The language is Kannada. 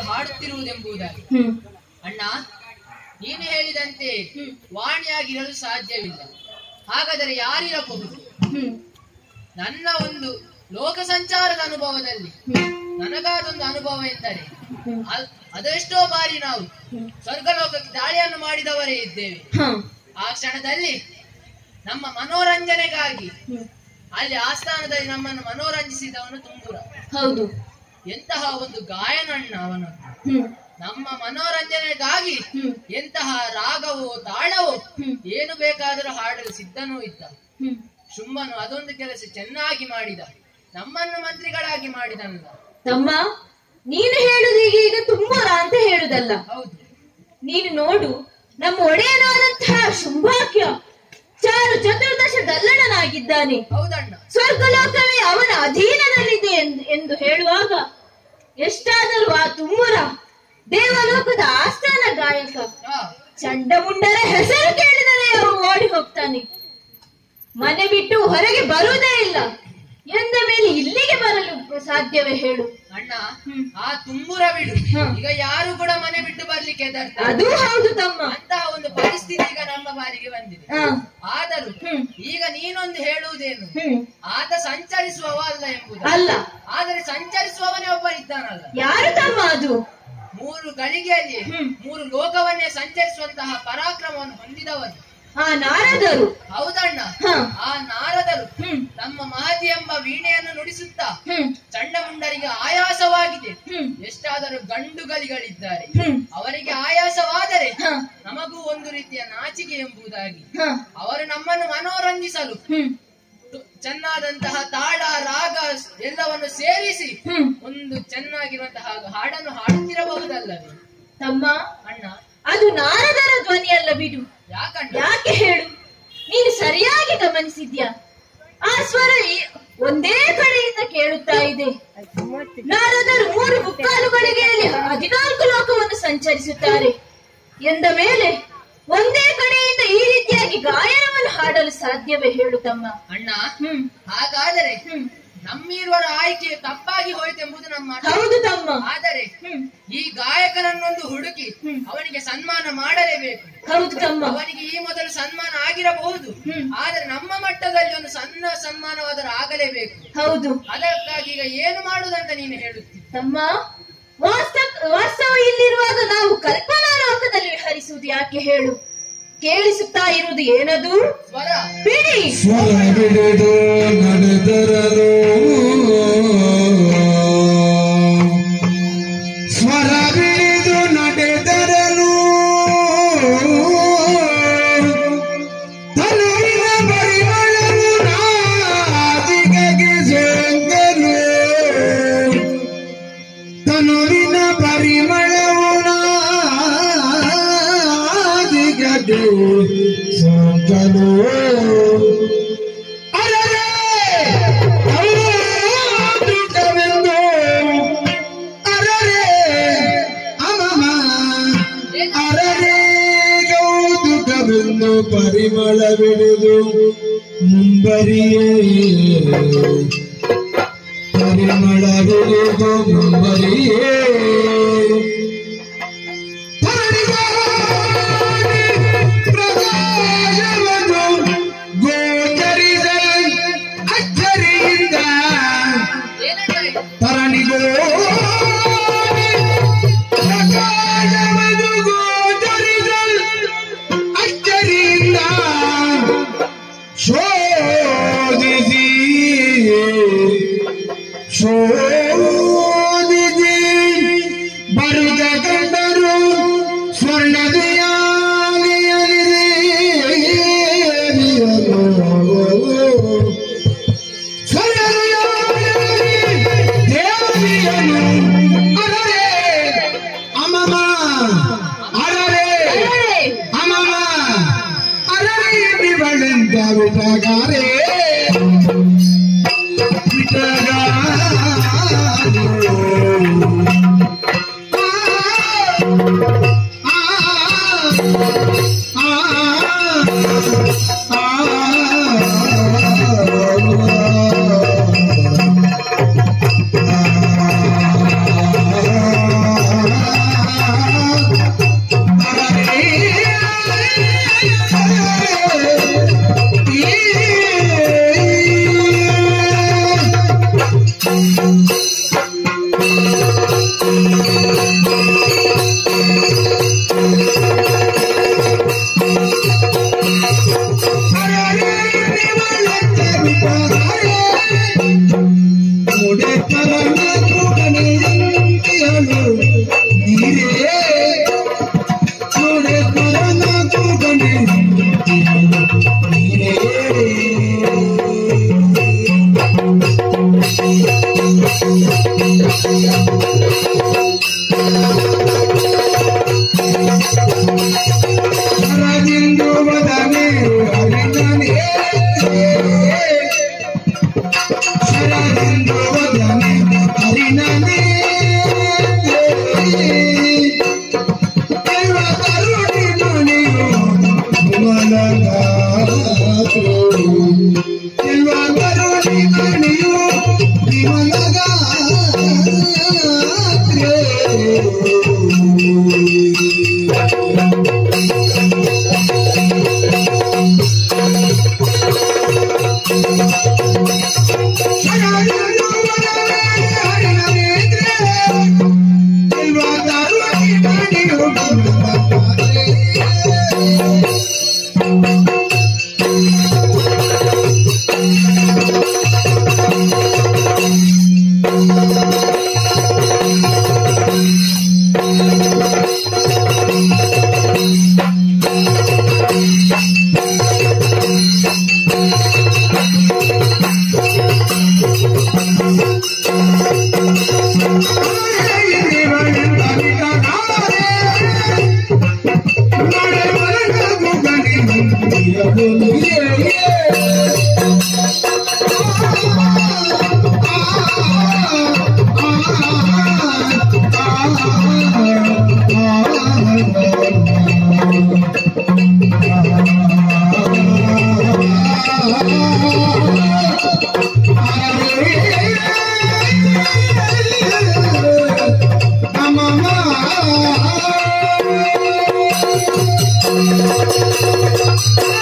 ಹಾಡುತ್ತಿರುವುದೆಂಬುದಾಗಿ ಹ್ಮ್ ಅಣ್ಣ ನೀನು ಹೇಳಿದಂತೆ ವಾಣಿಯಾಗಿರಲು ಸಾಧ್ಯವಿಲ್ಲ ಹಾಗಾದರೆ ಯಾರಿರಬಹುದು ಹ್ಮ್ ನನ್ನ ಒಂದು ಲೋಕ ಸಂಚಾರದ ಅನುಭವದಲ್ಲಿ ಹ್ಮ್ ನನಗಾದೊಂದು ಅನುಭವ ಎಂದರೆ ಹ್ಮ್ ಅ- ಅದೆಷ್ಟೋ ಬಾರಿ ನಾವು ಹ್ಮ್ ಸ್ವರ್ಗಲೋಕಕ್ಕೆ ದಾಳಿಯನ್ನು ಮಾಡಿದವರೇ ಇದ್ದೇವೆ ಹಾ ಆ ಕ್ಷಣದಲ್ಲಿ ನಮ್ಮ ಮನೋರಂಜನೆಗಾಗಿ ಹ್ಮ್ ಅಲ್ಲಿ ಆಸ್ಥಾನದಲ್ಲಿ ನಮ್ಮನ್ನು ಮನೋರಂಜಿಸಿದವನು ತುಂಬುರ ಹೌದು ಎಂತಹ ಒಂದು ಗಾಯನಣ್ಣ ಅವನು ಹ್ಮ್ ನಮ್ಮ ಮನೋರಂಜನೆಗಾಗಿ ಹ್ಮ್ ಎಂತಹ ರಾಗವೋ ತಾಳವೋ ಹ್ಮ್ ಏನು ಬೇಕಾದರೂ ಹಾಡಲು ಸಿದ್ಧನೂ ಇದ್ದ ಹ್ಮ್ ಶುಂಭನು ಅದೊಂದು ಕೆಲಸ ಚೆನ್ನಾಗಿ ಮಾಡಿದ ನಮ್ಮನ್ನು ಮಂತ್ರಿಗಳಾಗಿ ಮಾಡಿದನಲ್ಲ ತಮ್ಮ ನೀನು ಹೇಳುದು ಈಗ ಈಗ ತುಂಬರ ಅಂತ ಹೇಳುದಲ್ಲ ಹೌದು ನೀನು ನೋಡು ನಮ್ಮ ಒಡೆಯನಾದಂತಹ ಶುಂಭಾಕ್ಯ ಚಾರು ಚತುರ್ದಶ ದಲ್ಲಣನಾಗಿದ್ದಾನೆ ಹೌದಣ್ಣ ಸ್ವರ್ಗಲೋಕವೇ ಅವನ ಅಧೀನದಲ್ಲಿದೆ ಎಂದು ಎಂದು ಹೇಳುವಾಗ ಎಷ್ಟಾದರೂ ಆ ತುಮ್ಮುರ ದೇವಲೋಕದ ಆಸ್ಥಾನ ಗಾಯಕ ಹಾ ಚಂಡಮುಂಡರ ಹೆಸರು ಕೇಳಿದರೆ ಅವನು ಓಡಿ ಹೋಗ್ತಾನೆ ಮನೆ ಬಿಟ್ಟು ಹೊರಗೆ ಬರುವುದೇ ಇಲ್ಲ ಎಂದ ಮೇಲೆ ಇಲ್ಲಿಗೆ ಬರಲು ಸಾಧ್ಯವೇ ಹೇಳು ಅಣ್ಣ ಹ್ಮ್. ಆ ತುಂಬುರ ಬಿಡು ಹ್ಮ್. ಈಗ ಯಾರು ಕೂಡ ಮನೆ ಬಿಟ್ಟು ಬರ್ಲಿಕ್ಕೆ ಹೆದರ್ತಾರೆ ಅದು ಹೌದು ತಮ್ಮ ಅಂತಹ ಒಂದು ಪರಿಸ್ಥಿತಿ ಈಗ ನಮ್ಮ ಬಾರಿಗೆ ಬಂದಿದೆ ಹ. ಆದರೂ ಹ್ಮ್ ಈಗ ನೀನೊಂದು ಹೇಳುವುದೇನು ಹ್ಮ್ ಆತ ಸಂಚರಿಸುವವ ಅಲ್ಲ ಎಂಬುದು ಅಲ್ಲ ಆದರೆ ಸಂಚರಿಸುವವನೇ ಒಬ್ಬ ಇದ್ದಾನಲ್ಲ ಯಾರು ತಮ್ಮ ಅದು ಮೂರು ಗಳಿಗೆಯಲ್ಲಿ ಹ್ಮ್. ಮೂರು ಲೋಕವನ್ನೇ ಸಂಚರಿಸುವಂತಹ ಪರಾಕ್ರಮವನ್ನು ಹೊಂದಿದವನು ಆ ನಾರದರು ಹೌದಣ್ಣ ಹ. ಆ ನಾರದರು ಹ್ಮ್ ನಮ್ಮ ಮಹತಿ ಎಂಬ ವೀಣೆಯನ್ನು ನುಡಿಸುತ್ತಾ ಹ್ಮ್ ಚಂಡಮುಂಡರಿಗೆ ಆಯಾಸವಾಗಿದೆ ಹ್ಮ್ ಎಷ್ಟಾದರೂ ಗಂಡುಗಳಿಗಳಿದ್ದಾರೆ ಹ್ಮ್ ಅವರಿಗೆ ಆಯಾಸವಾದರೆ ಹ. ನಮಗೂ ಒಂದು ರೀತಿಯ ನಾಚಿಕೆ ಎಂಬುದಾಗಿ ಹ. ಅವರು ನಮ್ಮನ್ನು ಮನೋರಂಜಿಸಲು ಹ್ಮ್ ತು- ಚೆನ್ನಾದಂತಹ ತಾಳ ರಾಗ ಎಲ್ಲವನ್ನು ಸೇರಿಸಿ ಹ್ಮ್ ಒಂದು ಚೆನ್ನಾಗಿರುವಂತಹ ಹಾಡನ್ನು ಹಾಡುತ್ತಿರಬಹುದಲ್ಲವೇ ತಮ್ಮ ಅಣ್ಣ ಅದು ನಾರದರ ಧ್ವನಿಯಲ್ಲ ಬಿಡು ಯಾಕಣ್ಣ ಯಾಕೆ ಹೇಳು ನೀನು ಸರಿಯಾಗಿ ಗಮನಿಸಿದ್ಯಾ ಆ ಸ್ವರ ಈ- ಒಂದೇ ಕಡೆಯಿಂದ ಕೇಳುತ್ತಾ ಇದೆ ನಾರದರು ಮೂರು ಮುಕ್ಕಾಲುಗಳಿಗೆ ಹದಿನಾಲ್ಕು ಲೋಕವನ್ನು ಸಂಚರಿಸುತ್ತಾರೆ ಎಂದ ಮೇಲೆ ಒಂದೇ ಕಡೆಯಿಂದ ಈ ರೀತಿಯಾಗಿ ಗಾಯನವನ್ನು ಹಾಡಲು ಸಾಧ್ಯವೇ ಹೇಳು ತಮ್ಮ ಅಣ್ಣ ಹ್ಮ್ ಹಾಗಾದರೆ ಹ್ಮ್ ನಮ್ಮಿರುವರ ಆಯ್ಕೆ ತಪ್ಪಾಗಿ ಹೋಯಿತೆಂಬುದು ನಮ್ಮ ಅರ್ಥ. ಹೌದು ತಮ್ಮ ಆದರೆ ಹ್ಮ್ ಈ ಗಾಯಕನನ್ನೊಂದು ಹುಡುಕಿ ಹ್ಮ್. ಅವನಿಗೆ ಸನ್ಮಾನ ಮಾಡಲೇಬೇಕು ಹೌದು ತಮ್ಮ ಅವನಿಗೆ ಈ ಮೊದಲು ಸನ್ಮಾನ ಆಗಿರಬಹುದು ಹ್ಮ್. ಆದರೆ ನಮ್ಮ ಮಟ್ಟದಲ್ಲಿ ಒಂದು ಸಣ್ಣ ಸನ್ಮಾನವಾದರೂ ಆಗಲೇಬೇಕು ಹೌದು ಅದಕ್ಕಾಗಿ ಈಗ ಏನು ಮಾಡುವುದಂತ ನೀನು ಹೇಳುತ್ತಿ ತಮ್ಮ ವಾಸ್ತವ ವಾಸ್ತವ ಇಲ್ಲಿರುವಾಗ ನಾವು ಕಲ್ಪನಾ ಲೋಕದಲ್ಲಿ ವಿಹರಿಸುವುದು ಯಾಕೆ ಹೇಳು ಕೇಳಿಸುತ್ತಾ ಇರುವುದು ಏನದು ಸ್ವರ ಬಿಡಿ ಸ್ವರ ಬಿಡದು ನಡೆದರಲು ಸ್ವರ ಬಿಡಿದು ನಡೆದರಲು ತನುವಿನ ಪರಿಮಳವು ನಾದಿಗೆಗೆ ಸೋಂಗಲು ತನುವಿನ ಪರಿಮಳವು ನಾದಿಗೆಗೆ ಸೋಂಗಲು ಅರರೆ ಕೌತುಕವೆಂದು ಅರರೆ ಅಮಮ ಅರರೆ ಕೌತುಕವೆಂದು ಪರಿಮಳ ಬಿಡುದು ಮುಂಬರಿಯೇ ಪರಿಮಳ ಬಿಡುದು ಮುಂಬರಿಯೇ ಪ್ರಕಾಶವನ್ನು ಗೋಚರಿಸ ಅಚ್ಚರಿಯಿಂದ ಏನಣ್ಣ ಇದು? ತರಣಿಗೋ ಪ್ರಕಾಶವನ್ನು ಗೋಚರಿಸ ಅಚ್ಚರಿಯಿಂದ ಶೋಧಿಸಿ ಶೋಧಿಸಿ ಬರುದ ಕಂಡರು ಸ್ವರ್ಣದಯಾಲಿಯಲಿ ದೇವಿಯನು ಅರರೆ ಅಮಮ ಅರರೆ ಅರೇ, ಅಮಮ ಅರರೆ ಬಿಬಳೆಂದ ವಿಟಗಾರೆ ವಿಟಗಾರು. ಆ Mama.